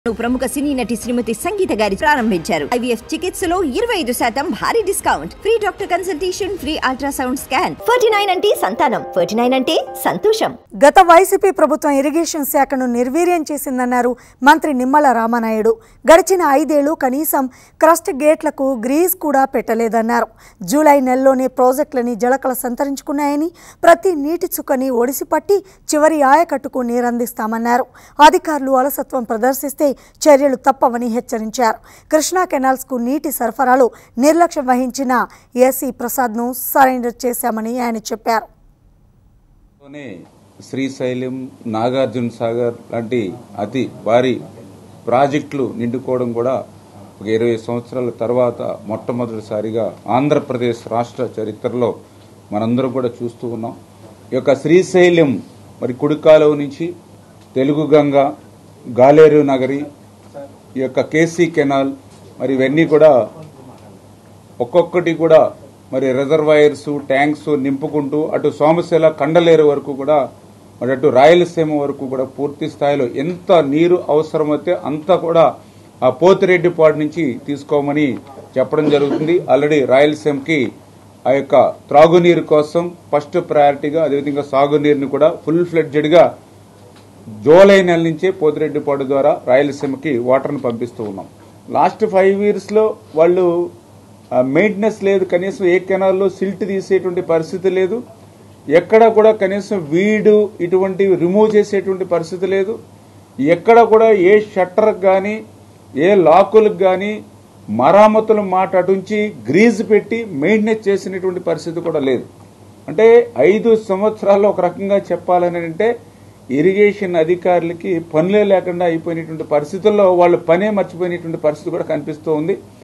ప్రముఖ సినీ నటి శ్రీమతి సంగీత గారి ప్రారంభించారు ఐవీఎఫ్ చికిత్సలో ఇరవై ఐదు శాతం భారీ discount free doctor consultation free ultrasound scan Ferty nine అంటే సంతానం ఫర్టీ నైన్ అంటే సంతోషం గత వైసీపీ ప్రభుత్వం ఇరిగేషన్ శాఖను నిర్వీర్యం చేసిందన్నారు మంత్రి నిమ్మల రామానాయుడు గడిచిన ఐదేళ్లు కనీసం క్రస్ట్ గేట్లకు గ్రీజ్ కూడా పెట్టలేదన్నారు జూలై నెలలోనే ప్రాజెక్టులని జలకల సంతరించుకున్నాయని ప్రతి నీటి చుక్కని ఒడిసిపట్టి చివరి ఆయకట్టుకు నీరందిస్తామన్నారు అధికారులు అలసత్వం ప్రదర్శిస్తే చర్యలు తప్పవని హెచ్చరించారు కృష్ణా కెనాల్స్కు నీటి సరఫరాలో నిర్లక్ష్యం వహించిన ఏసీ ప్రసాద్ను సరెండర్ చేశామని ఆయన చెప్పారు లోనే శ్రీశైలం నాగార్జున సాగర్ లాంటి అతి భారీ ప్రాజెక్టులు నిండుకోవడం కూడా ఒక ఇరవై సంవత్సరాల తర్వాత మొట్టమొదటిసారిగా ఆంధ్రప్రదేశ్ రాష్ట్ర చరిత్రలో మనందరం కూడా చూస్తూ ఉన్నాం ఈ యొక్క శ్రీశైలం మరి కుడికాలువ నుంచి తెలుగు గంగ గాలేరు నగరి ఈ యొక్క కేసీ కెనాల్ మరి ఇవన్నీ కూడా ఒక్కొక్కటి కూడా మరి రిజర్వాయర్స్ ట్యాంక్స్ నింపుకుంటూ అటు సోమశిల కండలేరు వరకు కూడా మరి అటు రాయలసీమ వరకు కూడా పూర్తి స్థాయిలో ఎంత నీరు అవసరమైతే అంత కూడా ఆ పోతిరెడ్డిపాడు నుంచి తీసుకోమని చెప్పడం జరుగుతుంది ఆల్రెడీ రాయలసీమకి ఆ యొక్క త్రాగునీరు కోసం ఫస్ట్ ప్రయారిటీగా అదేవిధంగా సాగునీరుని కూడా ఫుల్ ఫ్లెడ్జెడ్గా జూలై నెల నుంచే పోతిరెడ్డిపాడు ద్వారా రాయలసీమకి వాటర్ని పంపిస్తూ ఉన్నాం లాస్ట్ ఫైవ్ ఇయర్స్లో వాళ్ళు మెయింటెనెన్స్ లేదు కనీసం ఏ కెనాల్లో సిల్ట్ తీసేటువంటి పరిస్థితి లేదు ఎక్కడ కూడా కనీసం వీడు ఇటువంటి రిమూవ్ చేసేటువంటి పరిస్థితి లేదు ఎక్కడ కూడా ఏ షట్టర్కి కానీ ఏ లాకులకు కానీ మరామతుల మాట అటుంచి గ్రీజ్ పెట్టి మెయింటెనెన్స్ చేసినటువంటి పరిస్థితి కూడా లేదు అంటే ఐదు సంవత్సరాల్లో ఒక రకంగా చెప్పాలని అంటే ఇరిగేషన్ అధికారులకి పనులే లేకుండా అయిపోయినటువంటి పరిస్థితుల్లో వాళ్ళు పనే మర్చిపోయినటువంటి పరిస్థితి కూడా కనిపిస్తూ ఉంది